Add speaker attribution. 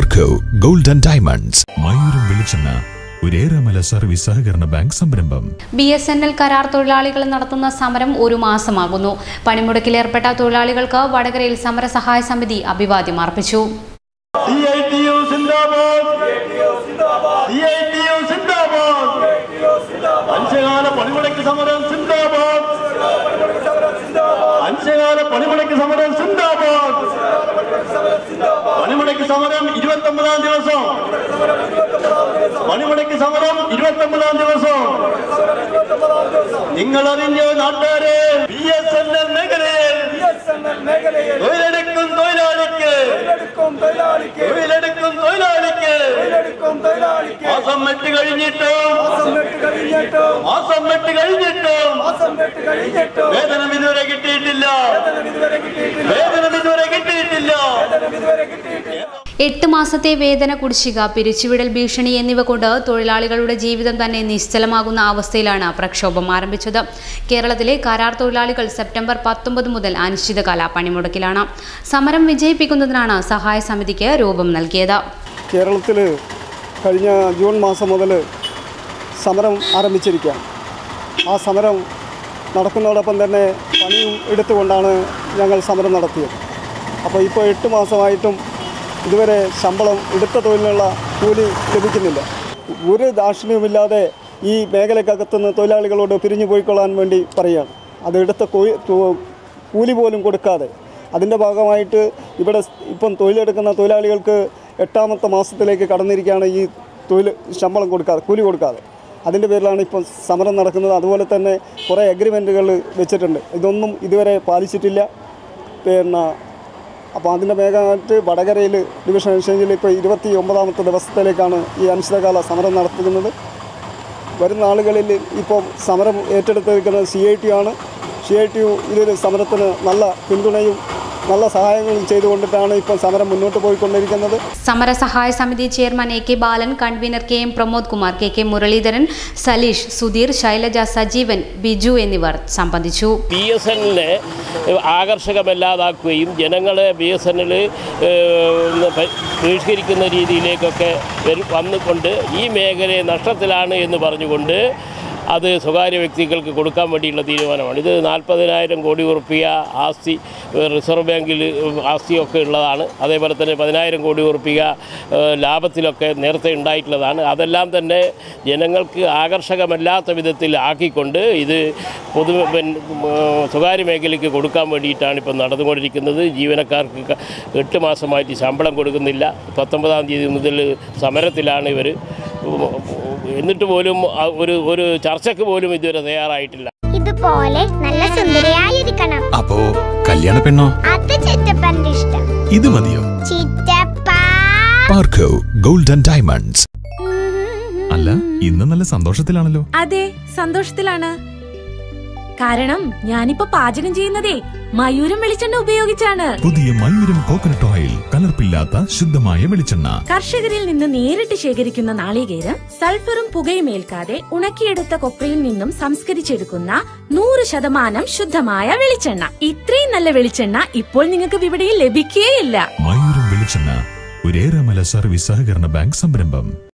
Speaker 1: Parco gold and diamonds
Speaker 2: Mayooram വെളിച്ചെണ്ണ ഒരേറെമല service സഹകരണ ബാങ്ക് സംരംഭം
Speaker 3: ബി എസ് എൻ എൽ കരാർ തൊഴിലാളികൾ നടത്തുന്ന സമരം ഒരു മാസമാകുന്നു പണിമുടക്കിലേർപ്പെട്ട തൊഴിലാളികൾക്ക് വടകരയിൽ സമര സഹായ സമിതി അഭിവാദ്യം അർപ്പിച്ചു
Speaker 4: CITU സിന്ദാബാദ് CITU സിന്ദാബാദ് അഞ്ചകാല പണിമുടക്ക് സമരം സിന്ദാബാദ് അഞ്ചകാല പണിമുടക്ക് സമരം സിന്ദാബാദ് പണിമുടക്ക് സമരം ഇരുപത്തി ഒമ്പതാം ദിവസം പണിമുടക്ക് സമരം ഇരുപത്തി ഒമ്പതാം ദിവസം നിങ്ങൾ അറിഞ്ഞ നാട്ടുകാരെ ബി എസ് എൻ എൽ മേഖലയിൽ തൊഴിലെടുക്കും തൊഴിലാളിക്ക് തൊഴിലെടുക്കും തൊഴിലാളിക്ക് മാസം എട്ട് കഴിഞ്ഞിട്ടും മാസം എട്ട് കഴിഞ്ഞിട്ടും വേതനം ഇതുവരെ കിട്ടിയിട്ടില്ല വേതനം ഇതുവരെ കിട്ടിയിട്ടില്ല
Speaker 3: എട്ട് മാസത്തെ വേതന കുടിശ്ശിക പിരിച്ചുവിടൽ ഭീഷണി എന്നിവ കൊണ്ട് തൊഴിലാളികളുടെ ജീവിതം തന്നെ നിശ്ചലമാകുന്ന അവസ്ഥയിലാണ് പ്രക്ഷോഭം ആരംഭിച്ചത് കേരളത്തിലെ കരാർ തൊഴിലാളികൾ സെപ്റ്റംബർ പത്തൊമ്പത് മുതൽ അനിശ്ചിതകാല പണിമുടക്കിലാണ് സമരം വിജയിപ്പിക്കുന്നതിനാണ് സഹായ സമിതിക്ക് രൂപം നൽകിയത്
Speaker 5: കേരളത്തിൽ കഴിഞ്ഞ ജൂൺ മാസം മുതൽ സമരം ആരംഭിച്ചിരിക്കുകയാണ് ആ സമരം നടക്കുന്നതോടൊപ്പം തന്നെ പണിയും എടുത്തുകൊണ്ടാണ് ഞങ്ങൾ സമരം നടത്തിയത് അപ്പോൾ ഇപ്പോൾ എട്ട് മാസമായിട്ടും ഇതുവരെ ശമ്പളം എടുത്ത തൊഴിലിനുള്ള കൂലി ലഭിക്കുന്നില്ല ഒരു ദാക്ഷിണ്യവുമില്ലാതെ ഈ മേഖലക്കകത്തുനിന്ന് തൊഴിലാളികളോട് പിരിഞ്ഞു പോയിക്കൊള്ളാൻ വേണ്ടി പറയുകയാണ് അത് എടുത്ത കൊയ്- തു- കൂലി പോലും കൊടുക്കാതെ അതിൻ്റെ ഭാഗമായിട്ട് ഇവിടെ സ് ഇപ്പം തൊഴിലെടുക്കുന്ന തൊഴിലാളികൾക്ക് എട്ടാമത്തെ മാസത്തിലേക്ക് കടന്നിരിക്കുകയാണ് ഈ തൊഴിൽ ശമ്പളം കൊടുക്കാതെ കൂലി കൊടുക്കാതെ അതിൻ്റെ പേരിലാണ് ഇപ്പം സമരം നടക്കുന്നത് അതുപോലെ തന്നെ കുറേ അഗ്രിമെൻറ്റുകൾ വെച്ചിട്ടുണ്ട് ഇതൊന്നും ഇതുവരെ പാലിച്ചിട്ടില്ല പിന്നെ അപ്പോൾ അതിൻ്റെ മേഘമായിട്ട് വടകരയിൽ ഡിവിഷൻ എക്സ്ചേഞ്ചിൽ ഇപ്പോൾ ഇരുപത്തി ഒമ്പതാമത്തെ ദിവസത്തിലേക്കാണ് ഈ അനിശ്ചിതകാല സമരം നടത്തുന്നത് വരുന്ന ആളുകളിൽ ഇപ്പോൾ സമരം ഏറ്റെടുത്തിരിക്കുന്നത് സി ഐ ടി ആണ് സി ഐ ടി യു ഇതിൽ സമരത്തിന് നല്ല പിന്തുണയും നല്ല സഹായങ്ങളും ചെയ്തുകൊണ്ടിട്ടാണ് ഇപ്പോൾ സമരം മുന്നോട്ട് പോയിക്കൊണ്ടിരിക്കുന്നത്
Speaker 3: സമര സഹായ സമിതി chairman A K Balan convener K M Pramod Kumar K K Muraleedharan Saleesh Sudheer Shailaja Sajeevan Biju എന്നിവർ സംബന്ധിച്ചു
Speaker 6: ബി എസ് എന്നിനെ ആകർഷകമല്ലാതാക്കുകയും ജനങ്ങളെ ബി എസ് എന്നിൽ ബഹിഷ്കരിക്കുന്ന രീതിയിലേക്കൊക്കെ വരു- വന്നുകൊണ്ട് ഈ മേഖലയെ നഷ്ടത്തിലാണ് എന്ന് പറഞ്ഞുകൊണ്ട് അത് സ്വകാര്യ വ്യക്തികൾക്ക് കൊടുക്കാൻ വേണ്ടിയുള്ള തീരുമാനമാണ് ഇത് നാൽപ്പതിനായിരം കോടി ഉറുപ്പിക ആസ്തി ഏഹ്, റിസർവ് ബാങ്കിൽ ആസ്തിയൊക്കെ ഉള്ളതാണ് അതേപോലെ തന്നെ പതിനായിരം കോടി ഉറുപ്പിക ഏഹ്, ലാഭത്തിലൊക്കെ നേരത്തെ ഉണ്ടായിട്ടുള്ളതാണ് അതെല്ലാം തന്നെ ജനങ്ങൾക്ക് ആകർഷകമല്ലാത്ത വിധത്തിൽ ആക്കിക്കൊണ്ട് ഇത് പൊതു പിന്നെ, ഏഹ്, സ്വകാര്യ മേഖലയ്ക്ക് കൊടുക്കാൻ വേണ്ടിയിട്ടാണ് ഇപ്പം നടന്നുകൊണ്ടിരിക്കുന്നത് ജീവനക്കാർക്ക് ക- എട്ട് മാസമായിട്ട് ശമ്പളം കൊടുക്കുന്നില്ല പത്തൊമ്പതാം തീയതി മുതൽ സമരത്തിലാണ് ഇവർ എന്നിട്ട് പോലും ആ ഒരു ഒരു ചർച്ചയ്ക്ക് പോലും ഇതുവരെ തയ്യാറായിട്ടില്ല
Speaker 7: ഇതുപോലെ നല്ല സുന്ദരിയായിരിക്കണം
Speaker 1: അപ്പോ കല്യാണ പെണ്ണോ
Speaker 7: അത് ചിറ്റപ്പന്റെ ഇഷ്ടം
Speaker 1: ഇത് മതിയോ
Speaker 7: ചിറ്റപ്പ
Speaker 1: പാർക്കോ ഗോൾഡ് ആൻഡ് ഡയമണ്ട്സ്
Speaker 2: അല്ല ഇന്ന് നല്ല സന്തോഷത്തിലാണല്ലോ
Speaker 8: അതെ സന്തോഷത്തിലാണ് കാരണം ഞാനിപ്പോ പാചകം ചെയ്യുന്നതേ മയൂരം വെളിച്ചെണ്ണ ഉപയോഗിച്ചാണ്
Speaker 2: പുതിയ മയൂരം കോക്കനട്ട് ഓയിൽ കലർപ്പില്ലാത്ത ശുദ്ധമായ വെളിച്ചെണ്ണ
Speaker 8: കർഷകരിൽ നിന്ന് നേരിട്ട് ശേഖരിക്കുന്ന നാളികേരം സൾഫറും പുകയും ഏൽക്കാതെ ഉണക്കിയെടുത്ത കൊപ്രയിൽ നിന്നും സംസ്കരിച്ചെടുക്കുന്ന നൂറ് ശതമാനം ശുദ്ധമായ വെളിച്ചെണ്ണ ഇത്രയും നല്ല വെളിച്ചെണ്ണ ഇപ്പോൾ നിങ്ങൾക്ക് വിപണിയിൽ ലഭിക്കുകയില്ല
Speaker 2: മയൂരം വെളിച്ചെണ്ണ ഒരേറെമല സർവീസ് സഹകരണ ബാങ്ക് സംരംഭം